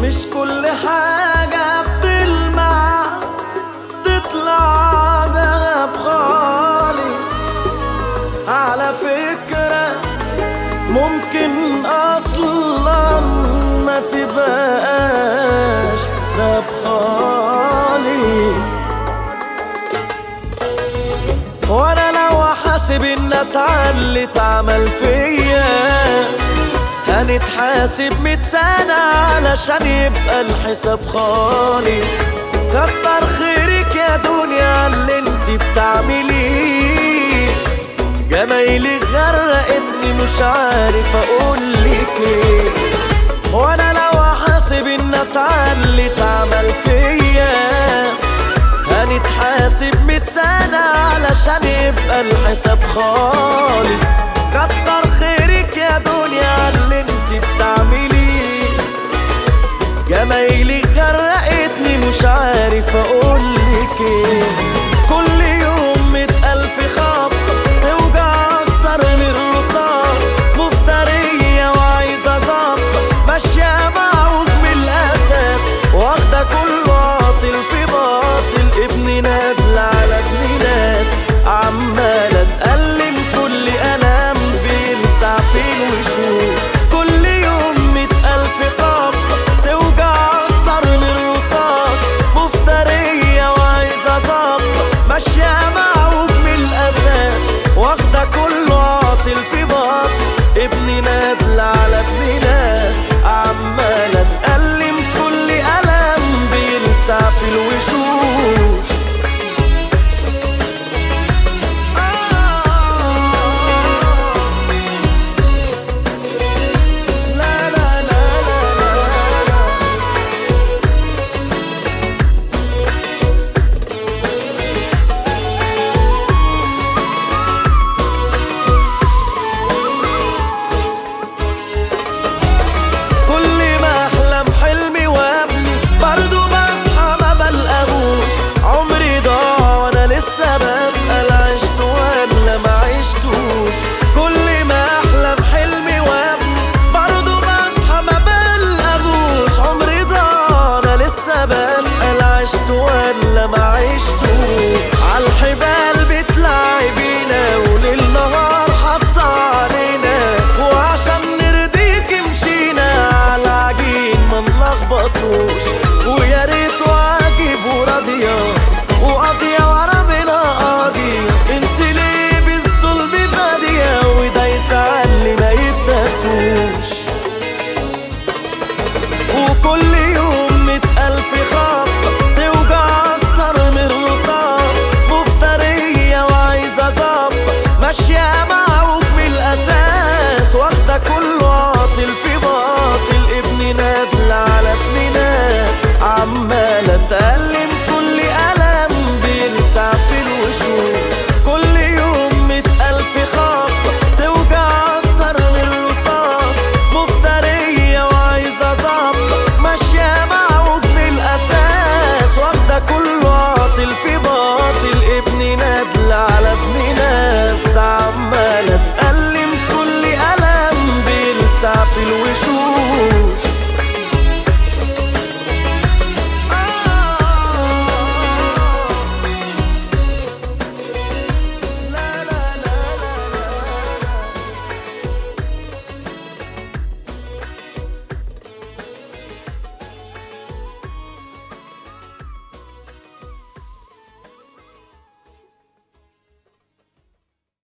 مش كل حاجة بتلمع تطلع دهب خالص على فكرة ممكن أصلا ما تبقاش دهب خالص وانا لو احاسب الناس على اللي اتعمل فيا هنتحاسب مية سنة علشان يبقى الحساب خالص كتر خيرك يا دنيا على اللي انت بتعمليه جمايلك غرقتني مش عارف اقولك ايه وانا لو احاسب الناس على اللي اتعمل فيا هنتحاسب مية سنة علشان يبقى الحساب خالص كتر خيرك يا دنيا على اللي انت بتعمليه جمايلك غرقتني مش عارف اقولك ايه كل يوم مئة الف خبطة توجع اكتر من الرصاص مفترية وعايزة ظبطة ماشية معوج من الاساس واخدة كله عاطل في باطل ابن نادل على ابن ناس عمالة تألم كل ألم بيلسع في الوشوش كل يوم مئة ألف خبطة توجع أكتر من الرصاص مفترية وعايزة ظبطة ماشية معوج من الأساس واخدة كله عاطل في باطل ابن نادل على ابن ناس عمالة تألم كل ألم بيلسع في الوشوش لا لا لا لا لا كل ما احلم حلمي وابني برضو بصحى ما بلقاهوش عمري ضاع وانا لسه بسأل عشت ولا ما عشتوش كل ما احلم حلمي وابني برضو بصحى ما بلقاهوش عمري ضاع انا لسه بسأل عشت ولا ما عشتوش عالحبال بتلعبينا وليل نهار حاطة علينا وعشان نرضيك مشينا على عجين ما نلخبطوش